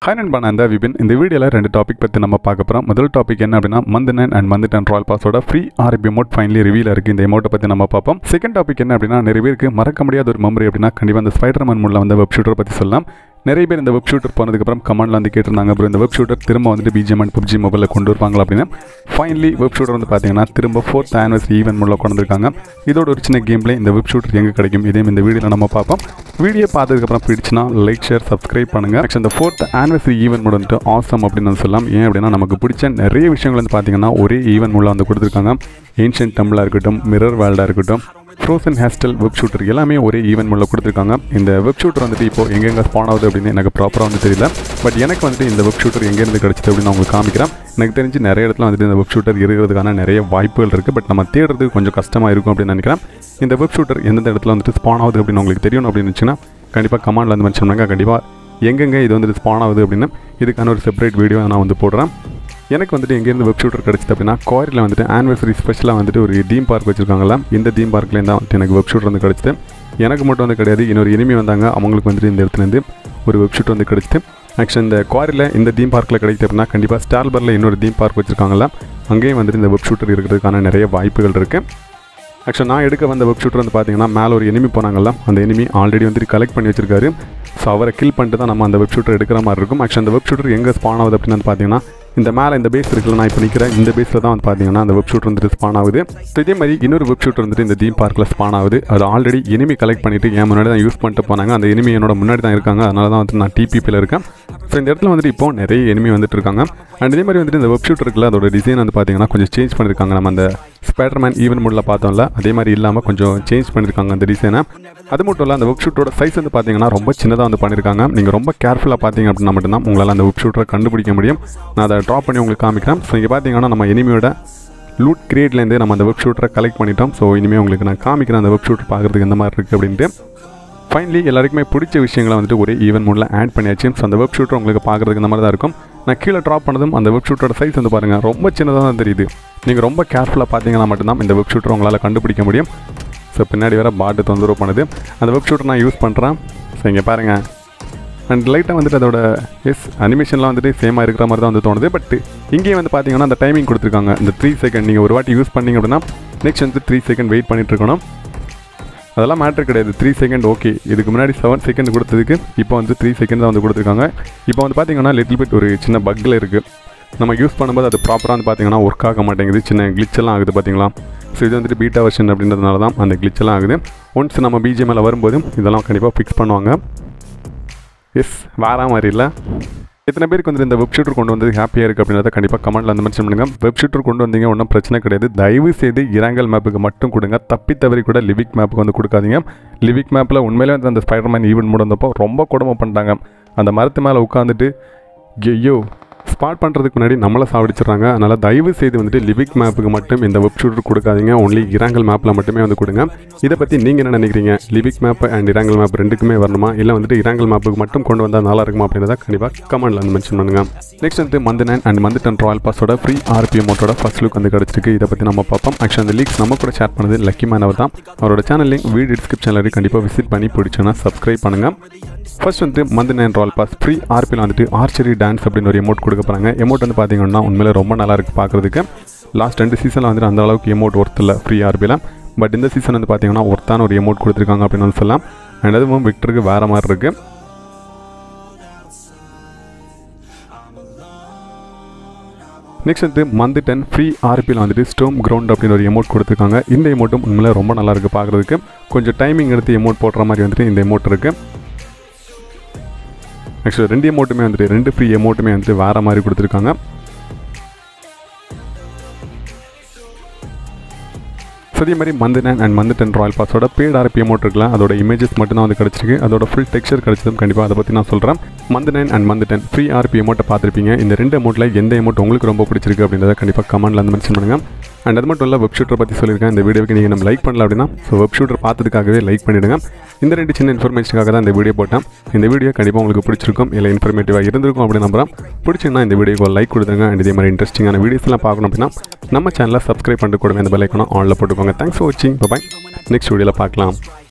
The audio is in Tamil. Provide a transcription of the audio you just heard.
ஹாய் நண்பா நான் தான் விபின் இந்த வீடியோவில் ரெண்டு டாபிக் பற்றி நம்ம பார்க்க போகிறோம் முதல் டாபிக் என்ன அப்படின்னா month nine and month ten royal பாஸோட free RP amount finally reveal இருக்குது இந்த அமௌண்ட்டை பற்றி நம்ம பார்ப்போம் செகண்ட் டாபிக் என்ன அப்படின்னா நிறைய பேருக்கு மறக்க முடியாத ஒரு மெமரி அப்படின்னா கண்டிப்பாக அந்த ஸ்பைடர் மேன் மூலம் வந்த வெப் ஷூட்டரை பற்றி சொல்லலாம் நிறைய பேர் இந்த வெப் ஷூட்டர் போனதுக்கப்புறம் கமெண்ட்ல வந்து கேட்டிருந்தாங்க அப்புறம் இந்த வெப் ஷூட்டர் திரும்ப வந்துட்டு பிஜிஎம் அண்ட் பப்ஜி மொபைலில் கொண்டு வருவாங்களா அப்படின்னு ஃபைனலி வெப் ஷூட்டர் வந்து பார்த்தீங்கன்னா திரும்ப ஃபோர்த் ஆனிவர்சரி ஈவென்ட் மூலம் கொண்டு வந்திருக்காங்க இதோட ஒரு சின்ன கேம் இந்த வெப் ஷூட்டர் எங்கே கிடைக்கும் இதையும் இந்த வீடியோவில் நம்ம பார்ப்போம் வீடியோ பார்த்ததுக்கப்புறம் பிடிச்சுன்னா லைக் ஷேர் சப்ஸ்கிரைப் பண்ணுங்கள் ஆக்சுவலி இந்த ஃபோர்த் ஆனிவர்சரி ஈவென்ட் வந்துட்டு ஆசம் அப்படின்னு வந்து சொல்லலாம் ஏன் அப்படின்னா நமக்கு பிடிச்ச நிறைய விஷயங்கள் வந்து பார்த்தீங்கன்னா ஒரே ஈவென்ட் மூலம் வந்து கொடுத்துருக்காங்க ஏன்ஷியன் டம்பிளாக இருக்கட்டும் மிரர் வேல்டாக இருக்கட்டும் ஃப்ரோசன் ஹேஸ்டல் வெப் ஷூட்டர் எல்லாமே ஒரே ஈவென்ட் மூலம் கொடுத்துருக்காங்க இந்த வெப் ஷூட்டர் வந்துட்டு இப்போ எங்கெங்கே ஸ்பான் ஆகுது அப்படின்னு எனக்கு ப்ராப்பராக வந்து தெரியல பட் எனக்கு வந்துட்டு இந்த வெப் ஷூட்டர் எங்கேருந்து கிடச்சிது அப்படின்னு நான் உங்களுக்கு காமிக்கிறேன் எனக்கு தெரிஞ்சு நிறைய இடத்துல வந்துட்டு இந்த வெப் ஷூட்டர் இருக்கிறதுக்கான நிறைய வாய்ப்புகள் இருக்குது பட் நம்ம தேடுறதுக்கு கொஞ்சம் கஷ்டமாக இருக்கும் அப்படின்னு நினைக்கிறேன் இந்த வெப் ஷூட்டர் எந்தெந்த இடத்துல வந்துட்டு ஸ்பான் ஆகுது அப்படின்னு உங்களுக்கு தெரியணும் அப்படின்னு இருந்துச்சுன்னா கண்டிப்பாக கமாண்டில் வந்து மென்ஷன் பண்ணுங்க கண்டிப்பாக எங்கெங்கே இது வந்துட்டு ஸ்பான் ஆகுது அப்படின்னு இதுக்கான ஒரு செப்பரேட் வீடியோ நான் வந்து போடுறேன் எனக்கு வந்துட்டு எங்கேருந்து வெப் ஷூட்டர் கிடச்சிது அப்படின்னா கோரியில் வந்துட்டு ஆனிவர்சரி ஸ்பெஷலாக வந்துட்டு ஒரு தீம் பார்க் வச்சிருக்காங்கல்ல இந்த தீம் பார்க்லேருந்து தான் வந்துட்டு எனக்கு வெப் ஷூட்டர் வந்து கிடச்சிது எனக்கு மட்டும் வந்து கிடையாது இன்னொரு இனிமே வந்தாங்க அவங்களுக்கு வந்துட்டு இந்த இடத்துலேருந்து ஒரு வெப் ஷூட் வந்து கிடச்சிது ஆக்சுவலி இந்த குவாரியில் இந்த தீம் பார்க்கில் கிடைக்குது அப்படின்னா கண்டிப்பாக ஸ்டால்பரில் இன்னொரு தீம் பார்க் வச்சிருக்காங்கல்ல அங்கேயும் வந்துட்டு இந்த வெப் ஷூட்டர் இருக்கிறதுக்கான நிறைய வாய்ப்புகள் இருக்குது ஆக்சுவலாக நான் எடுக்க வந்த வெப் ஷூட்டர் வந்து பார்த்தீங்கன்னா மேலே ஒரு எனிமி போனாங்கல்ல அந்த எனிமி ஆல்ரெடி வந்துட்டு கலெக்ட் பண்ணி வச்சிருக்காரு ஸோ அவரை கில் பண்ணிட்டு தான் நம்ம அந்த வெப் ஷூட்டர் எடுக்கிற மாதிரி இருக்கும் ஆக்சுவலி அந்த வெப் ஷூட்டர் எங்கே ஸ்பான் ஆகுது அப்படின்னு வந்து பார்த்தீங்கன்னா இந்த மேலே இந்த பேஸ் இருக்குல்ல நான் இப்போ நிற்கிறேன் இந்த பேஸில் தான் வந்து பார்த்தீங்கன்னா அந்த வெப் ஷூட்டர் வந்துட்டு ஸ்பான் ஆகுது ஸோ இதே மாதிரி இன்னொரு வெப் ஷூட்டர் வந்துட்டு இந்த தீம் பார்க்கில் ஸ்பான் ஆகுது அது ஆல்ரெடி எனிமி கலெக்ட் பண்ணிட்டு என் முன்னாடி தான் யூஸ் பண்ணிட்டு போனாங்க அந்த எனிமி என்னோட முன்னாடி தான் இருக்காங்க அதனால தான் வந்துட்டு நான் டிபிபியில் இருக்கேன் ஸோ இந்த இடத்துல வந்துட்டு இப்போ நிறைய எனிமி வந்துட்டு இருக்காங்க அண்ட் இதே மாதிரி வந்துட்டு இந்த வெப் ஷூட்டர் இருக்குல்ல அதோட டிசைன் வந்து பார்த்தீங்கன்னா கொஞ்சம் சேஞ்ச் பண்ணியிருக்காங்க நம்ம அந்த ஸ்பைடர்மேன் ஈவென்ட் மோடில் பார்த்தோம்ல அதே மாதிரி இல்லாமல் கொஞ்சம் சேஞ்ச் பண்ணியிருக்காங்க அந்த டிசைனை அது மட்டும் இல்லை அந்த வெப் ஷூட்டோட சைஸ் வந்து பார்த்தீங்கன்னா ரொம்ப சின்னதாக வந்து பண்ணியிருக்காங்க நீங்கள் ரொம்ப கேர்ஃபுல்லாக பார்த்தீங்க அப்படின்னா மட்டும்தான் உங்களால் அந்த வெப் ஷூட்டரை கண்டுபிடிக்க முடியும் நான் அதை ட்ராப் பண்ணி உங்களுக்கு காமிக்கிறேன் ஸோ இங்கே பார்த்தீங்கன்னா நம்ம எனிமியோட லூட் கிரியேட்லேருந்து நம்ம அந்த வெப் ஷூட்டரை கலெக்ட் பண்ணிட்டோம் ஸோ இனிமேல் உங்களுக்கு நான் காமிக்கிறேன் அந்த வெப் ஷூட்டர் பார்க்குறதுக்கு எந்த மாதிரி இருக்குது அப்படின்ட்டு ஃபைனலி எல்லாருக்குமே பிடிச்ச விஷயங்களை வந்துட்டு ஒரே ஈவென்ட் மூடில் ஆட் பண்ணியாச்சு ஸோ அந்த வெப் ஷூட்டர் உங்களுக்கு பார்க்குறதுக்கு இந்த மாதிரி தான் இருக்கும் நான் கீழே ட்ராப் பண்ணதும் அந்த வெப் ஷூட்டரோட சைஸ் வந்து பாருங்கள் ரொம்ப சின்னதாக தான் தெரியுது நீங்கள் ரொம்ப கேர்ஃபுல்லாக பார்த்தீங்கன்னா மட்டும்தான் இந்த வெப் ஷூட்டர் உங்களால் கண்டுபிடிக்க முடியும் ஸோ பின்னாடி வேறு பாட்டு தொந்தரவு பண்ணுது அந்த வெப் ஷூட்டர் நான் யூஸ் பண்ணுறேன் ஸோ இங்கே பாருங்கள் அண்ட் லைட்டாக வந்துட்டு அதோட எஸ் அனிமேஷன்லாம் வந்துட்டு சேமாக இருக்கிற மாதிரி தான் வந்து தோணுது பட் இங்கேயும் வந்து பார்த்தீங்கன்னா அந்த டைமிங் கொடுத்துருக்காங்க இந்த த்ரீ செகண்ட் நீங்கள் ஒரு வாட்டி யூஸ் பண்ணீங்க அப்படின்னா நெக்ஸ்ட் வந்து த்ரீ செகண்ட் வெயிட் பண்ணிட்டு இருக்கணும் அதெல்லாம் மேட்ரு கிடையாது த்ரீ செகண்ட் ஓகே இதுக்கு முன்னாடி செவன் செகண்ட் கொடுத்ததுக்கு இப்போ வந்து த்ரீ செகண்ட் தான் வந்து கொடுத்துருக்காங்க இப்போ வந்து பார்த்தீங்கன்னா லிட்டில் பிட் ஒரு சின்ன பக்கில் இருக்குது நம்ம யூஸ் பண்ணும்போது அது ப்ராப்பராக வந்து பார்த்தீங்கன்னா ஒர்க் ஆக மாட்டேங்குது சின்ன glitch எல்லாம் ஆகுது பார்த்தீங்களா ஸோ இது வந்துட்டு பீட்டா வெர்ஷன் அப்படின்றதுனால தான் அந்த glitch எல்லாம் ஆகுது ஒன்ஸ் நம்ம பிஜிஎம்எல் வரும்போது இதெல்லாம் கண்டிப்பாக ஃபிக்ஸ் பண்ணுவாங்க எஸ் வேற மாதிரி இல்லை எத்தனை பேருக்கு வந்து இந்த வெப் ஷூட்டர் கொண்டு வந்தது ஹாப்பியாக இருக்குது அப்படின்றத கண்டிப்பாக கமெண்ட்டில் வந்து மென்ஷன் பண்ணுங்கள் வெப் ஷூட்டர் கொண்டு வந்தீங்க ஒன்றும் பிரச்சனை கிடையாது தயவு செய்து இராங்கல் மேப்புக்கு மட்டும் கொடுங்க தப்பி தவறி கூட லிவிக் மேப்புக்கு வந்து கொடுக்காதீங்க லிவிக் மேப்பில் உண்மையிலே வந்து அந்த ஸ்பைடர்மேன் ஈவெண்ட் மூட வந்தப்போ ரொம்ப கொடுமை பண்ணிட்டாங்க அந்த மரத்து மேலே உட்காந்துட்டு ஐயோ ஸ்பாட் பண்ணுறதுக்கு முன்னாடி நம்மளை சாவடிச்சிடுறாங்க அதனால் தயவு செய்து வந்துட்டு லிவிக் மேப்புக்கு மட்டும் இந்த வெப் ஷூட்டர் கொடுக்காதீங்க ஒன்லி இராங்கல் மேப்பில் மட்டுமே வந்து கொடுங்க இதை பற்றி நீங்கள் என்ன நினைக்கிறீங்க Livik map and Erangel map ரெண்டுக்குமே வரணுமா இல்லை வந்துட்டு இராங்கல் மேப்புக்கு மட்டும் கொண்டு வந்தால் நல்லா இருக்குமா அப்படின்றத கண்டிப்பாக கமெண்ட்டில் வந்து மென்ஷன் பண்ணுங்கள் நெக்ஸ்ட் வந்து month nine and month ten royal பாஸோட ஃப்ரீ ஆர்பிஎம் மோட்டோட ஃபர்ஸ்ட் லுக் வந்து கிடச்சிருக்கு இதை பற்றி நம்ம பார்ப்போம் ஆக்சுவலி அந்த லீக்ஸ் நம்ம கூட ஷேர் பண்ணது லக்கி மேன் அவர் தான் அவரோட சேனல் லிங்க் வீடியோ டிஸ்கிரிப்ஷனில் இருக்கு கண்டிப்பாக விசிட் பண்ணி பிடிச்சோன்னா சப்ஸ்கிரைப் பண்ணுங்கள் ஃபர்ஸ்ட் வந்து month nine royal pass free ஆர்பியில் வந்துட்டு ஆர்ச்சரி டான்ஸ் அப்படின்னு ஒரு எமௌண்ட் கொடுக்க போகிறாங்க எமௌண்ட் வந்து பார்த்தீங்கன்னா உண்மையிலே ரொம்ப நல்லா இருக்குது பார்க்குறதுக்கு லாஸ்ட் ரெண்டு சீசனில் வந்துட்டு அந்த அளவுக்கு எமௌண்ட் ஒர்த் இல்லை ஃப்ரீ ஆர்பியில் பட் இந்த சீசன் வந்து பார்த்தீங்கன்னா ஒர்த்தான ஒரு எமௌண்ட் கொடுத்துருக்காங்க அப்படின்னு வந்து சொல்லலாம் அண்ட் அதுவும் விக்டருக்கு வேறு மாதிரி இருக்குது நெக்ஸ்ட் வந்து மந்த் டென் ஃப்ரீ ஆர்பியில் வந்துட்டு ஸ்டோம் கிரவுண்ட் அப்படின்னு ஒரு எமௌண்ட் கொடுத்துருக்காங்க இந்த எமௌண்ட்டும் உண்மையிலே ரொம்ப நல்லா இருக்குது பார்க்குறதுக்கு கொஞ்சம் டைமிங் எடுத்து எமௌண்ட் போடுற மாதிரி வந்துட்டு இந்த எமௌண்ட் இருக்குது ஆக்சுவலி ரெண்டு எமௌண்ட்டுமே வந்துட்டு ரெண்டு ஃப்ரீ எமௌண்ட்டுமே வந்துட்டு வேறு மாதிரி கொடுத்துருக்காங்க ஸோ அதே மாதிரி month nine and month ten royal பாஸோட பேட் ஆர்பி அமௌண்ட் இருக்குல்ல அதோட இமேஜஸ் மட்டும் தான் வந்து கிடச்சிருக்கு அதோட ஃபுல் டெக்ஸ்சர் கிடச்சதும் கண்டிப்பாக அதை பற்றி நான் சொல்கிறேன் month nine and month ten free RP அமௌண்ட்டை பார்த்துருப்பீங்க இந்த ரெண்டு அமௌண்ட்டில் எந்த அமௌண்ட் உங்களுக்கு ரொம்ப பிடிச்சிருக்கு அப்படின்றத கண்டிப்பாக கமெண்ட்டில் வந்து மென்ஷன் பண்ணுங்கள் அண்ட் அது மட்டும் இல்லை வெப் ஷூட்டரை பற்றி சொல்லியிருக்கேன் இந்த வீடியோக்கு நீங்கள் நம்ம லைக் பண்ணல அப்படின்னா ஸோ வெப் ஷூட்டர் பார்த்ததுக்காகவே லைக் பண்ணிவிடுங்க இந்த ரெண்டு சின்ன இன்ஃபர்மேஷனுக்காக தான் இந்த வீடியோ போட்டேன் இந்த வீடியோ கண்டிப்பாக உங்களுக்கு பிடிச்சிருக்கும் இல்லை இன்ஃபர்மேட்டிவாக இருந்திருக்கும் அப்படின்னு நம்புறேன் பிடிச்சிங்கன்னா இந்த வீடியோக்கு லைக் கொடுத்துருங்க அண்ட் இதே மாதிரி இன்ட்ரெஸ்டிங்கான வீடியோஸ்லாம் பார்க்கணும் அப்படின்னா நம்ம சேனலை சப்ஸ்கிரைப் பண்ணிட்டு கூடவே இந்த பெல் ஐக்கனும் ஆனில் போட்டுக்கோங்க தேங்க்ஸ் ஃபார் வாட்சிங் பாய் நெக்ஸ்ட் வீடியோவில் பார்க்கலாம்